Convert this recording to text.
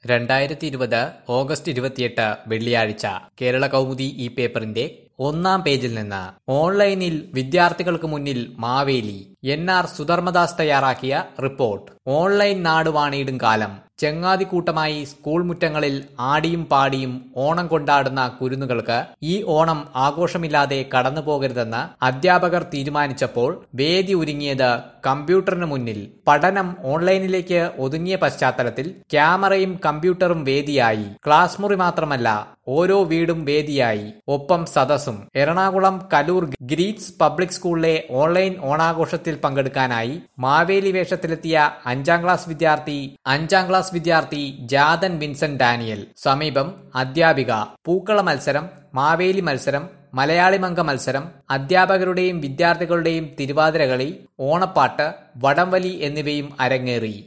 രണ്ടായിരത്തി ഇരുപത് ഓഗസ്റ്റ് ഇരുപത്തിയെട്ട് വെള്ളിയാഴ്ച കേരള കൗമുദി ഈ പേപ്പറിന്റെ ഒന്നാം പേജിൽ നിന്ന് ഓൺലൈനിൽ വിദ്യാർത്ഥികൾക്ക് മുന്നിൽ മാവേലി എൻ ആർ സുധർമ്മദാസ് തയ്യാറാക്കിയ റിപ്പോർട്ട് ഓൺലൈൻ നാട് വാണിയിടും കാലം ചെങ്ങാതിക്കൂട്ടമായി സ്കൂൾ മുറ്റങ്ങളിൽ ആടിയും പാടിയും ഓണം കൊണ്ടാടുന്ന കുരുന്നുകൾക്ക് ഈ ഓണം ആഘോഷമില്ലാതെ കടന്നു പോകരുതെന്ന് അധ്യാപകർ തീരുമാനിച്ചപ്പോൾ വേദി ഒരുങ്ങിയത് കമ്പ്യൂട്ടറിന് മുന്നിൽ പഠനം ഓൺലൈനിലേക്ക് ഒതുങ്ങിയ പശ്ചാത്തലത്തിൽ ക്യാമറയും കമ്പ്യൂട്ടറും വേദിയായി ക്ലാസ് മുറി മാത്രമല്ല ഓരോ വീടും വേദിയായി ഒപ്പം സദസ്സും എറണാകുളം കലൂർ ഗ്രീറ്റ്സ് പബ്ലിക് സ്കൂളിലെ ഓൺലൈൻ ഓണാഘോഷത്തിൽ പങ്കെടുക്കാനായി മാവേലി വേഷത്തിലെത്തിയ അഞ്ചാം ക്ലാസ് വിദ്യാർത്ഥി അഞ്ചാം ക്ലാസ് വിദ്യാർത്ഥി ജാതൻ വിൻസെന്റ് ഡാനിയൽ സമീപം അധ്യാപിക പൂക്കള മത്സരം മാവേലി മത്സരം മലയാളിമംഗ മത്സരം അധ്യാപകരുടെയും വിദ്യാർത്ഥികളുടെയും തിരുവാതിരകളി ഓണപ്പാട്ട് വടംവലി എന്നിവയും അരങ്ങേറി